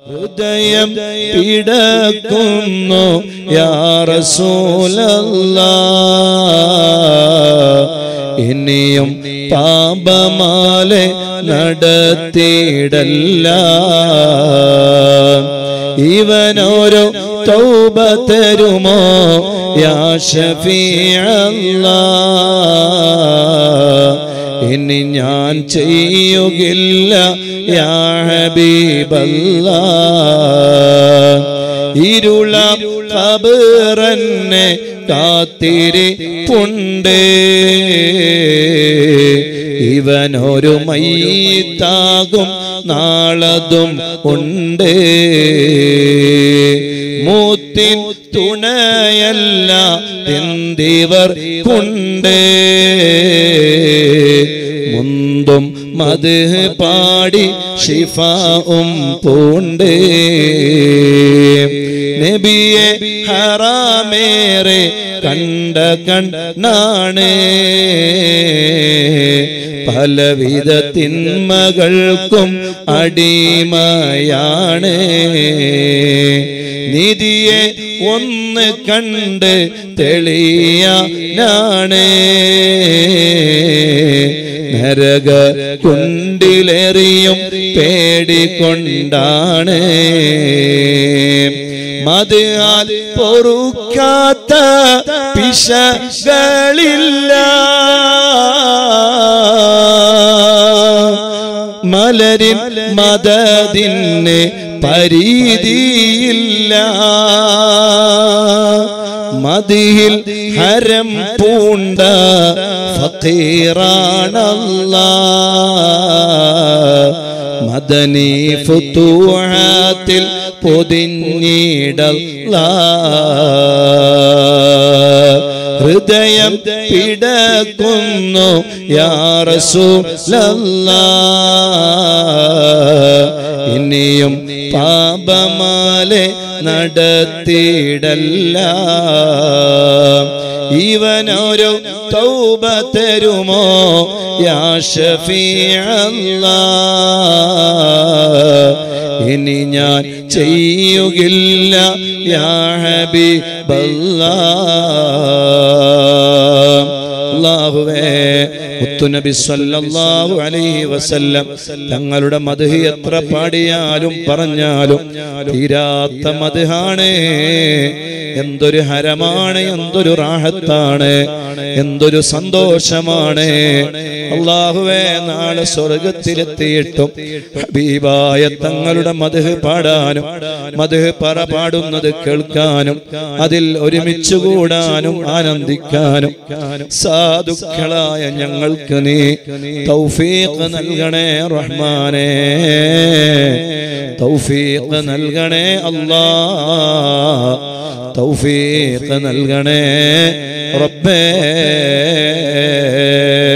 ഹൃദയം പിടക്കുന്നു യാ റസൂലല്ലാ ഇനിയും പാപമാലെ നടത്തിയിടല്ല ഇവനോരോ തൗബ തരുമോ യാ ഷഫീഅല്ലാ ഇനി ഞാൻ ചെയ്യുകില്ല യാ ഹബീബല്ലാ ഇരുള ഖബറന്നെ കാത്തിരിപ്പുണ്ട് ഇവനൊരു മയ്യത്താകും നാളതും ഉണ്ട് മൂത്തിൻ തുണയല്ല എന്തിവർ കൊണ്ട് മുന്തും മത് പാടി ഷിഫാവും പൂണ്ട് നബിയെ ഹറാമേറെ കണ്ട കണ്ണാണ് പലവിധ തിന്മകൾക്കും അടിമയാണ് നിധിയെ ഒന്ന് കണ്ട് തെളിയാനാണ് നരക കുണ്ടിലെറിയും പേടിക്കൊണ്ടാണ് മതിയാൽ പൊറുക്കാത്ത പിശകളില്ല മലരിൻ മദതിന് പരീതിയില്ല മതിയിൽ ഹരം പൂണ്ട ഫക്കീറാണല്ല മദനി ഫുതൂഹാത്തിൽ പൊതിഞ്ഞിടല്ല ഹൃദയം പിടക്കുന്നു യാ റസൂലല്ലാ ഇനിയും പാപമാലെ നടത്തിയിടല്ല ഇവനൊരു തൗബ തരുമോ യാ ഷഫീഅല്ലാ ഇനി ഞാൻ ചെയ്യുകില്ല യാ ഹബീബല്ലാ അല്ലാഹുവേ മുത്തുനബി സല്ലല്ലാഹു അലൈഹി വസല്ലം തങ്ങളുടെ മദ്ഹ് എത്ര പാടിയാലും പറഞ്ഞാലും തീരാത്ത മദ്ഹാണ് എന്തൊരു ഹരമാണ് എന്തൊരു റാഹത്താണ് എന്തൊരു സന്തോഷമാണ് അള്ളാഹുവേ നാളെ സ്വർഗത്തിലെത്തിയിട്ടും ഹബീബായ തങ്ങളുടെ മധു പാടാനും മധു പറ പാടുന്നത് കേൾക്കാനും അതിൽ ഒരുമിച്ച് കൂടാനും ആനന്ദിക്കാനും സാധുക്കളായ ഞങ്ങൾക്ക് നീ തൗഫീഖ് നൽകണേ റഹ്മാനേ തൗഫീഖ് നൽകണേ അല്ലാ തൗഫീഖ് നൽകണേ റബ്ബേ